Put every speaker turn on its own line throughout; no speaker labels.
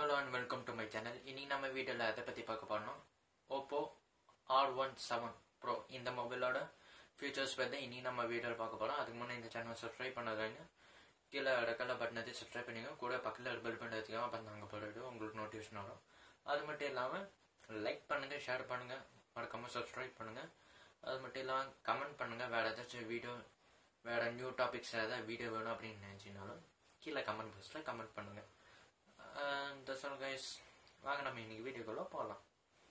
hello and welcome to my channel இன்னைக்கு நம்ம வீடியோவில் எதை பற்றி பார்க்க போறோம் Oppo R one seven pro இந்த மொபைலோட ஃபீச்சர்ஸ் பற்றி இன்னைக்கு நம்ம வீடியோவில் பார்க்க போகிறோம் அதுக்கு முன்னே இந்த சேனல் சப்ஸ்கிரைப் பண்ணாதீங்க கீழே ரெக்கல பட்டன் எடுத்து சப்ஸ்கிரைப் பண்ணிங்க கூட பக்கத்தில் பெல் பட்டன் எடுத்துக்கோ அப்போ நாங்கள் போடுறது உங்களுக்கு நோட்டிஃபிகேஷன் வரும் அது மட்டும் இல்லாமல் லைக் பண்ணுங்கள் ஷேர் பண்ணுங்கள் மறக்காமல் சப்ஸ்கிரைப் பண்ணுங்கள் அது மட்டும் இல்லாமல் கமெண்ட் பண்ணுங்கள் வேறு ஏதாச்சும் வீடியோ வேறு நியூ டாபிக்ஸ் ஏதாவது வீடியோ வேணும் அப்படின்னு நினச்சினாலும் கீழே கமெண்ட் பாக்ஸில் கமெண்ட் பண்ணுங்கள் தட்ஸ் ஆல் கைஸ் வாங்க நம்ம இன்னைக்கு வீடியோக்குள்ள போகலாம்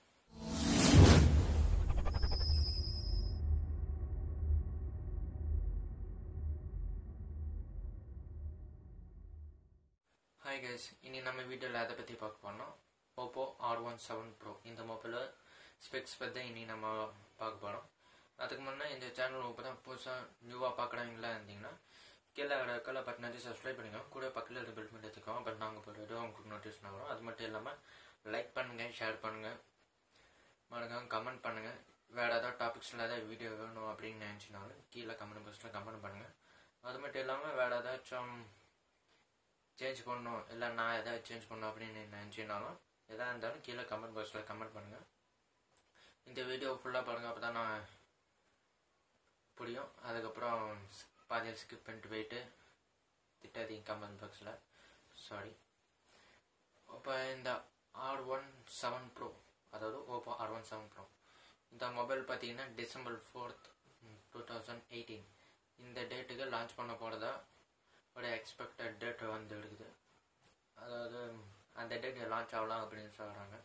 ஹாய் கைஸ் இனி நம்ம வீடியோவில் எதை பற்றி பார்க்க போனோம் Oppo R one seven pro இந்த மொபைலில் ஸ்பெக்ஸ் பற்றி இனி நம்ம பார்க்க போகிறோம் அதுக்கு முன்னே இந்த சேனல் இப்போ தான் புதுசாக நியூவாக பார்க்குறவங்களா இருந்தீங்கன்னா கீழே கீழே பட்டன் வச்சு சப்ஸ்கிரைப் பண்ணிக்கோங்க கூட பக்கத்தில் இருக்க பெல் பண்ணி எடுத்துக்கோங்க பட் நாங்கள் போடுறது உங்களுக்கு நோட்டிஃபிகேஷன் வரும் அது மட்டும் இல்லாமல் லைக் பண்ணுங்கள் ஷேர் பண்ணுங்கள் மறக்காம கமெண்ட் பண்ணுங்கள் வேறு ஏதாவது டாபிக்ஸில் ஏதாவது வீடியோ வேணும் அப்படின்னு நினச்சினாலும் கீழே கமெண்ட் பாக்ஸில் கமெண்ட் பண்ணுங்கள் அது மட்டும் இல்லாமல் வேறு ஏதாச்சும் சேஞ்ச் பண்ணணும் இல்லை நான் எதாவது சேஞ்ச் பண்ணணும் அப்படின்னு நினச்சினாலும் எதாக இருந்தாலும் கீழே கமெண்ட் பாக்ஸில் கமெண்ட் பண்ணுங்கள் இந்த வீடியோ ஃபுல்லாக பாருங்கள் அப்போ தான் நான் புரியும் அதுக்கப்புறம் பாதியில் ஸ்கிப் பண்ணிட்டு போயிட்டு திட்டாதீங்க கமெண்ட் பாக்ஸில் சாரி இப்போ இந்த ஆர் ஒன் செவன் ப்ரோ அதாவது Oppo R one seven pro இந்த மொபைல் பார்த்தீங்கன்னா December fourth two thousand eighteen இந்த டேட்டுக்கு லான்ச் பண்ண போகிறதா ஒரு எக்ஸ்பெக்டட் டேட் வந்து இருக்குது அதாவது அந்த டேட் லான்ச் ஆகலாம் அப்படின்னு சொல்கிறாங்க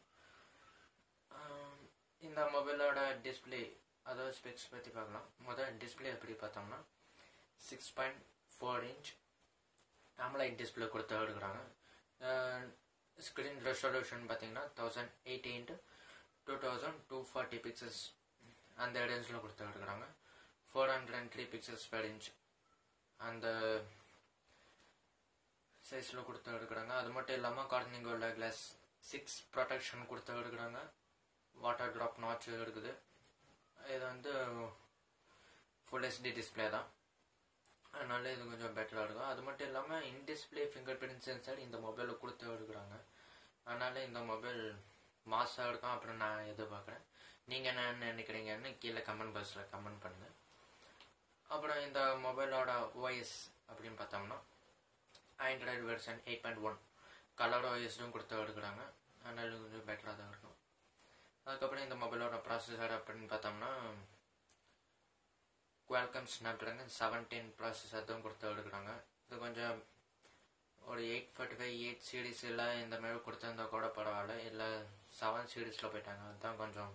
இந்த மொபைலோட டிஸ்பிளே அதாவது ஸ்பெக்ஸ் பற்றி பார்க்கலாம் முதல் டிஸ்பிளே எப்படி பார்த்தோம்னா six point four inch AMOLED display கொடுத்து எடுக்கிறாங்க ஸ்க்ரீன் ரெசல்யூஷன் பார்த்தீங்கன்னா thousand eighty into two thousand two forty pixels அந்த ரேஞ்சில் கொடுத்து எடுக்கிறாங்க four hundred and three pixels per inch அந்த சைஸில் கொடுத்து எடுக்கிறாங்க அது மட்டும் இல்லாமல் கார்னிங் உள்ள கிளாஸ் சிக்ஸ் ப்ரொடெக்ஷன் கொடுத்து எடுக்கிறாங்க வாட்டர் ட்ராப் நாச் இருக்குது இது வந்து ஃபுல் ஹெச்டி டிஸ்பிளே தான் அதனால இது கொஞ்சம் பெட்டராக இருக்கும் அது மட்டும் இல்லாமல் in display fingerprint sensor இந்த மொபைலில் கொடுத்து எடுக்கிறாங்க அதனால இந்த மொபைல் மாசாக இருக்கும் அப்புறம் நான் எதிர்பார்க்குறேன் நீங்கள் என்ன நினைக்கிறீங்கன்னு கீழே கமெண்ட் பாக்ஸில் கமெண்ட் பண்ணுங்கள் அப்புறம் இந்த மொபைலோட ஓஎஸ் அப்படின்னு பார்த்தோம்னா Android version eight point one Color ஓஎஸும் கொடுத்து எடுக்கிறாங்க அதனால கொஞ்சம் பெட்டராக தான் இருக்கும் அதுக்கப்புறம் இந்த மொபைலோட ப்ராசஸர் அப்படின்னு பார்த்தோம்னா குவால்கம் ஸ்னாப்ட்ராகன் செவன்டீன் ப்ராசஸர் தான் கொடுத்து எடுக்கிறாங்க இது கொஞ்சம் ஒரு eight forty five eight series இல்லை இந்த மாதிரி கொடுத்துருந்தா கூட பரவாயில்ல இல்லை செவன் சீரீஸில் போயிட்டாங்க அதுதான் கொஞ்சம்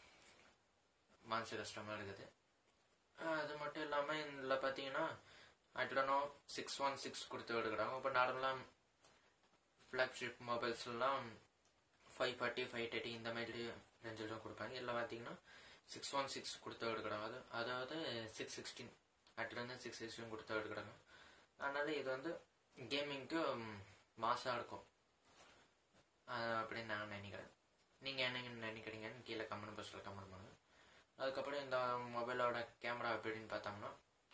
மனசு கஷ்டமாக இருக்குது அது மட்டும் இல்லாமல் இதில் பார்த்தீங்கன்னா அட்லனோ சிக்ஸ் ஒன் சிக்ஸ் கொடுத்து எடுக்கிறாங்க இப்போ நார்மலாக ஃப்ளாக்ஷிப் மொபைல்ஸ்லாம் ஃபைவ் ஃபார்ட்டி ஃபைவ் தேர்ட்டி இந்த மாதிரி ரேஞ்சில் தான் கொடுப்பாங்க இல்லை பார்த்தீங்கன்னா சிக்ஸ் ஒன் சிக்ஸ் கொடுத்து எடுக்கிறாங்க அது அதாவது சிக்ஸ் சிக்ஸ்டீன் அட்லேருந்து சிக்ஸ் சிக்ஸ்டீன் கொடுத்து எடுக்கிறாங்க அதனால் இது வந்து கேமிங்க்கு மாசாக இருக்கும் அப்படின்னு நான் நினைக்கிறேன் நீங்கள் என்ன நினைக்கிறீங்கன்னு கீழே கமெண்ட் பாக்ஸில் கமெண்ட் பண்ணுங்கள் அதுக்கப்புறம் இந்த மொபைலோட கேமரா எப்படின்னு பார்த்தோம்னா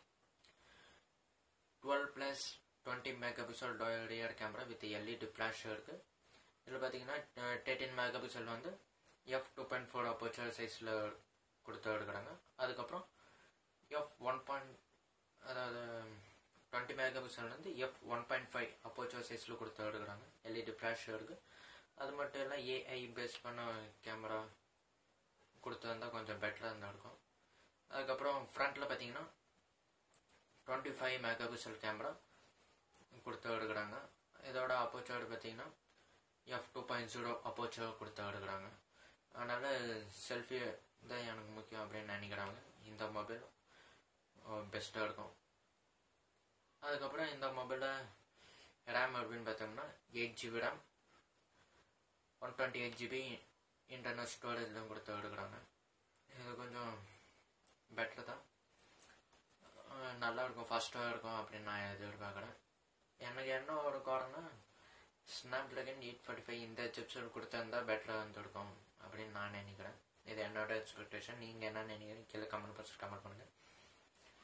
twelve plus twenty megapixel rear camera with LED flash இருக்குது இதில் பார்த்தீங்கன்னா தேர்ட்டின் மெகா பிக்சல் வந்து F two point four aperture சைஸில் கொடுத்து எடுக்கிறாங்க அதுக்கப்புறம் எஃப் ஒன் பாயிண்ட் அதாவது டுவெண்ட்டி மெகா பிக்சல் வந்து F one point five aperture சைஸில் கொடுத்து எடுக்கிறாங்க எல்இடி ஃப்ளாஷ் இருக்குது அது மட்டும் இல்லை ஏஐ பேஸ் பண்ண கேமரா கொடுத்து வந்தால் கொஞ்சம் பெட்டராக இருந்தால் இருக்கும் அதுக்கப்புறம் ஃப்ரண்ட்டில் பார்த்தீங்கன்னா twenty five megapixel camera கொடுத்து எடுக்கிறாங்க இதோட அப்போச்சர் பார்த்தீங்கன்னா F two point zero aperture கொடுத்து எடுக்கிறாங்க அதனால் செல்ஃபி தான் எனக்கு முக்கியம் அப்படின்னு நினைக்கிறாங்க இந்த மொபைல் பெஸ்ட்டாக இருக்கும் அதுக்கப்புறம் இந்த மொபைலில் ரேம் அப்படின்னு பார்த்தோம்னா eight GB RAM one twenty eight GB internal ஸ்டோரேஜ்லாம் கொடுத்து எடுக்கிறாங்க இது கொஞ்சம் பெட்டர் தான் நல்லா இருக்கும் ஃபாஸ்ட்டாக இருக்கும் அப்படின்னு நான் எதிர்பார்க்குறேன் எனக்கு என்ன ஒரு காரணம் Snapdragon eight forty five இந்த சிப்ஸில் கொடுத்துருந்தா பெட்டராக இருந்திருக்கும் அப்படின்னு நான் நினைக்கிறேன் இது என்னோட எக்ஸ்பெக்டேஷன் நீங்கள் என்ன நினைக்கிறீங்க கீழே கமெண்ட் பாக்ஸ் கமெண்ட் பண்ணுங்கள்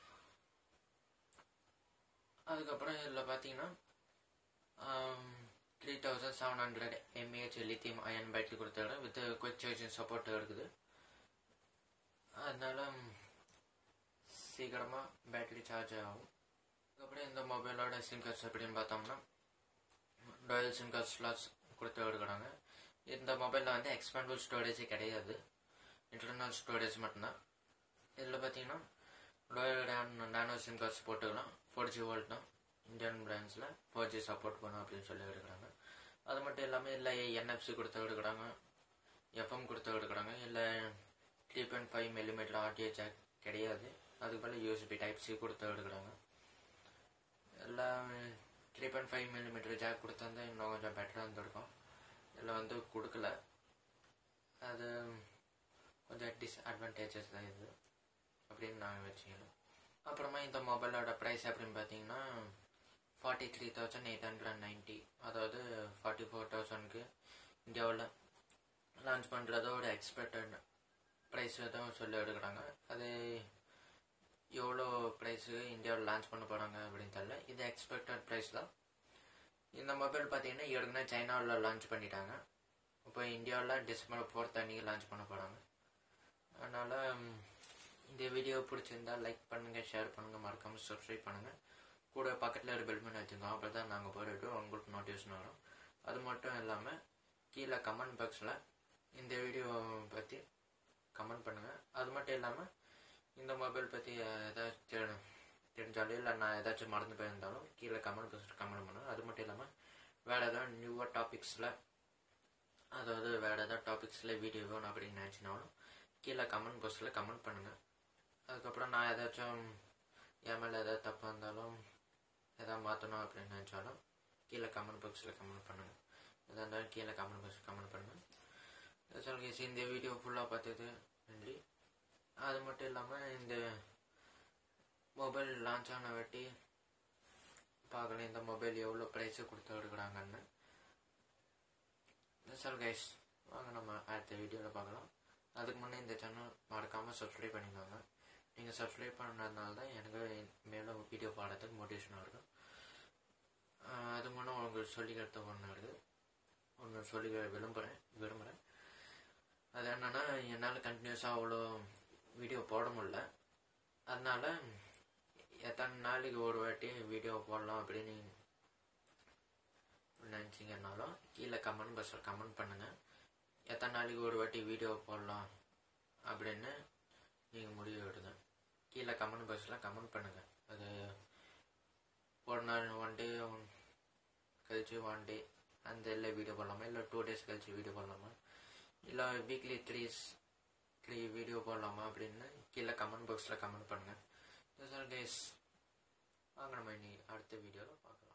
அதுக்கப்புறம் இதில் பார்த்தீங்கன்னா three thousand seven hundred mAh lithium ion battery கொடுத்தாரு வித் குவிக் சார்ஜிங் சப்போர்ட் இருக்குது அதனால சீக்கிரமாக பேட்டரி சார்ஜ் ஆகும் அதுக்கப்புறம் இந்த மொபைலோட சிம் கார்ட்ஸ் எப்படின்னு பார்த்தோம்னா டாயல் சிம் கார்ட் ஸ்லாட்ஸ் கொடுத்து எடுக்கிறாங்க இந்த மொபைலில் வந்து எக்ஸ்பேண்டபிள் ஸ்டோரேஜே கிடையாது இன்டர்னல் ஸ்டோரேஜ் மட்டும்தான் இதில் பார்த்தீங்கன்னா dual RAM nano SIM cards போட்டுக்கலாம் ஃபோர் ஜி வோல்ட் தான் இந்தியன் பிராண்ட்ஸில் ஃபோர் ஜி சப்போர்ட் பண்ணும் அப்படின்னு சொல்லி எடுக்கிறாங்க அது மட்டும் இல்லாமல் இல்லை என்எஃப்சி கொடுத்து எடுக்கிறாங்க எஃப்எம் கொடுத்து எடுக்கிறாங்க இல்லை three point five millimetre audio jack கிடையாது அதுக்கு பதில் யூஎஸ்பி டைப் சி கொடுத்து எடுக்கிறாங்க எல்லாம் three point five millimetre jack கொடுத்தா இன்னும் கொஞ்சம் பெட்டராக இருந்திருக்கும் இதில் வந்து கொடுக்கல அது கொஞ்சம் டிஸ்அட்வான்டேஜஸ் தான் இது அப்படின்னு நாங்கள் வச்சுக்கலாம் அப்புறமா இந்த மொபைலோட ப்ரைஸ் அப்படின்னு பார்த்தீங்கன்னா forty three thousand eight hundred ninety அதாவது ஃபார்ட்டி ஃபோர் தௌசண்ட்க்கு இந்தியாவில் லான்ச் பண்ணுறதோட எக்ஸ்பெக்டட் ப்ரைஸ் தான் சொல்லி எடுக்கிறாங்க அது எவ்வளோ ப்ரைஸு இந்தியாவில் லான்ச் பண்ண போகிறாங்க அப்படின்னு தெரியல இது எக்ஸ்பெக்டட் ப்ரைஸ் தான் இந்த மொபைல் பார்த்தீங்கன்னா ஏற்கனவே சைனாவில் லான்ச் பண்ணிட்டாங்க இப்போ இந்தியாவில் டிசம்பர் ஃபோர்த் அன்றைக்கி லான்ச் பண்ண போகிறாங்க அதனால் இந்த வீடியோ பிடிச்சிருந்தா லைக் பண்ணுங்கள் ஷேர் பண்ணுங்கள் மறக்காமல் சப்ஸ்கிரைப் பண்ணுங்கள் கூட பக்கத்தில் ஒரு பெல் பண்ணி வச்சுக்கோங்க அப்போ தான் நாங்கள் போட்டுட்டு உங்களுக்கு நோட்டிஃபிகேஷன் வரும் அது மட்டும் இல்லாமல் கீழே கமெண்ட் பாக்ஸில் இந்த வீடியோ பற்றி கமெண்ட் பண்ணுங்கள் அது மட்டும் இல்லாமல் இந்த மொபைல் பற்றி ஏதாச்சும் தெரிஞ்சாலும் இல்லை நான் ஏதாச்சும் மறந்து போயிருந்தாலும் கீழே கமெண்ட் பாக்ஸில் கமெண்ட் பண்ணுங்கள் அது மட்டும் இல்லாமல் வேறு ஏதாவது நியூவாக டாபிக்ஸில் அதாவது வேறு ஏதாவது டாபிக்ஸில் வீடியோ வேணும் அப்படின்னு நினச்சினாலும் கீழே கமெண்ட் பாக்ஸில் கமெண்ட் பண்ணுங்கள் அதுக்கப்புறம் நான் ஏதாச்சும் என் மேலே ஏதாவது தப்பாக இருந்தாலும் எதாவது மாற்றணும் அப்படின்னு நினச்சாலும் கீழே கமெண்ட் பாக்ஸில் கமெண்ட் பண்ணுங்கள் எதாக இருந்தாலும் கீழே கமெண்ட் பாக்ஸில் கமெண்ட் பண்ணுங்கள் சொல்லுங்க இந்த வீடியோ ஃபுல்லாக பார்த்தது நன்றி அது மட்டும் இல்லாமல் இந்த மொபைல் லான்ச் ஆன வாட்டி பார்க்கலாம் இந்த மொபைல் எவ்வளோ ப்ரைஸு கொடுத்து எடுக்கிறாங்கன்னு சொல் கைஸ் வாங்க நம்ம அடுத்த வீடியோவில் பார்க்கலாம் அதுக்கு முன்னே இந்த சேனல் மறக்காமல் சப்ஸ்கிரைப் பண்ணிக்கோங்க நீங்கள் சப்ஸ்கிரைப் பண்ணதுனால தான் எனக்கு மேலும் வீடியோ பாடுறதுக்கு மோட்டிவேஷனாக இருக்கும் அது முன்னே உங்களுக்கு சொல்லிக்கிறது ஒன்று இருக்குது ஒன்று சொல்லி விரும்புகிறேன் விரும்புகிறேன் அது என்னென்னா என்னால் கண்டினியூஸாக அவ்வளோ வீடியோ போட முடில அதனால் எத்தனை நாளைக்கு ஒரு வாட்டி வீடியோ போடலாம் அப்படின்னு நினச்சிங்கன்னாலும் கீழே கமெண்ட் பாக்ஸில் கமெண்ட் பண்ணுங்கள் எத்தனை நாளைக்கு ஒரு வாட்டி வீடியோ போடலாம் அப்படின்னு நீங்கள் முடிவு எடுங்க கீழே கமெண்ட் பாக்ஸில் கமெண்ட் பண்ணுங்கள் அது ஒரு நாள் ஒன் டே கழிச்சு ஒன் டே அந்த இல்லை வீடியோ போடலாமா இல்லை டூ டேஸ் கழிச்சு வீடியோ போடலாமா இல்லை வீக்லி த்ரீஸ் த்ரீ வீடியோ போடலாமா அப்படின்னு கீழே கமெண்ட் பாக்ஸில் கமெண்ட் பண்ணுங்கள் சார் கைஸ் வாங்க நம்ம இனி அடுத்த வீடியோவில் பார்க்கலாம்